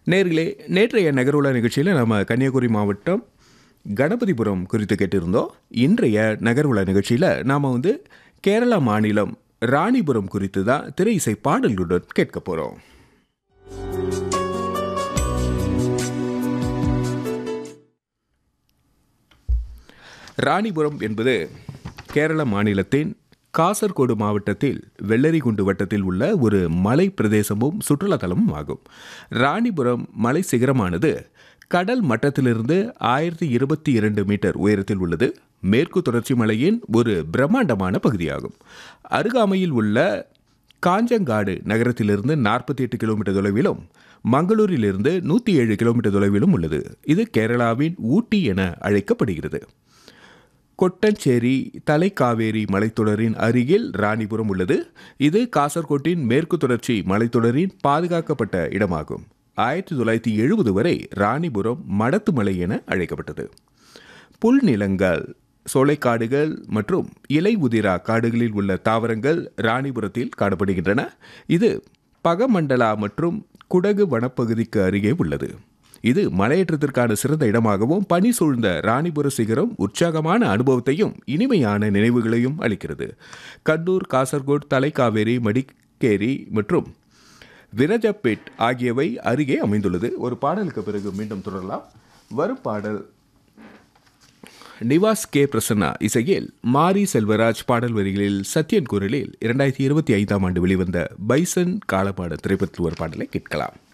நேர்களே நேற்றைய நகருலா நிகழ்ச்சியில் நம்ம கன்னியாகுமரி மாவட்டம் கணபதிபுரம் குறித்து கேட்டிருந்தோம் இன்றைய நகர்வுலா நிகழ்ச்சியில் நாம் வந்து கேரளா மாநிலம் ராணிபுரம் குறித்து தான் திரை இசை பாடல்களுடன் கேட்க போகிறோம் ராணிபுரம் என்பது கேரள மாநிலத்தின் காசர்கோடு மாவட்டத்தில் வெள்ளரிகுண்டு வட்டத்தில் உள்ள ஒரு மலை பிரதேசமும் சுற்றுலா தலமும் ஆகும் ராணிபுரம் மலை சிகரமானது கடல் மட்டத்திலிருந்து ஆயிரத்தி இருபத்தி இரண்டு மீட்டர் உயரத்தில் உள்ளது மேற்கு தொடர்ச்சி மலையின் ஒரு பிரம்மாண்டமான பகுதியாகும் அருகாமையில் உள்ள காஞ்சங்காடு நகரத்திலிருந்து நாற்பத்தி எட்டு கிலோமீட்டர் தொலைவிலும் மங்களூரிலிருந்து நூற்றி ஏழு கிலோமீட்டர் தொலைவிலும் உள்ளது இது கேரளாவின் ஊட்டி என அழைக்கப்படுகிறது கொட்டஞ்சேரி தலைக்காவேரி மலைத்தொடரின் அருகில் ராணிபுரம் உள்ளது இது காசர்கோட்டின் மேற்கு தொடர்ச்சி மலைத்தொடரின் பாதுகாக்கப்பட்ட இடமாகும் ஆயிரத்தி தொள்ளாயிரத்தி எழுபது வரை ராணிபுரம் மடத்து மலை என அழைக்கப்பட்டது புல் நிலங்கள் சோலைக்காடுகள் மற்றும் இலை உதிரா காடுகளில் உள்ள தாவரங்கள் ராணிபுரத்தில் காணப்படுகின்றன இது பகமண்டலா மற்றும் குடகு வனப்பகுதிக்கு அருகே உள்ளது இது மலையேற்றத்திற்கான சிறந்த இடமாகவும் பனி சூழ்ந்த ராணிபுர சிகரம் உற்சாகமான அனுபவத்தையும் இனிமையான நினைவுகளையும் அளிக்கிறது கண்ணூர் காசர்கோட் தலைக்காவேரி மடிக்கேரி மற்றும் விரஜப்பேட் ஆகியவை அருகே அமைந்துள்ளது ஒரு பாடலுக்கு பிறகு மீண்டும் தொடரலாம் வரும் பாடல் நிவாஸ் கே பிரசன்னா இசையில் மாரி செல்வராஜ் பாடல் வரிகளில் சத்யன் குரலில் இரண்டாயிரத்தி இருபத்தி ஐந்தாம் ஆண்டு வெளிவந்த பைசன் காலப்பாட திரைப்படத்தில் ஒரு பாடலை கேட்கலாம்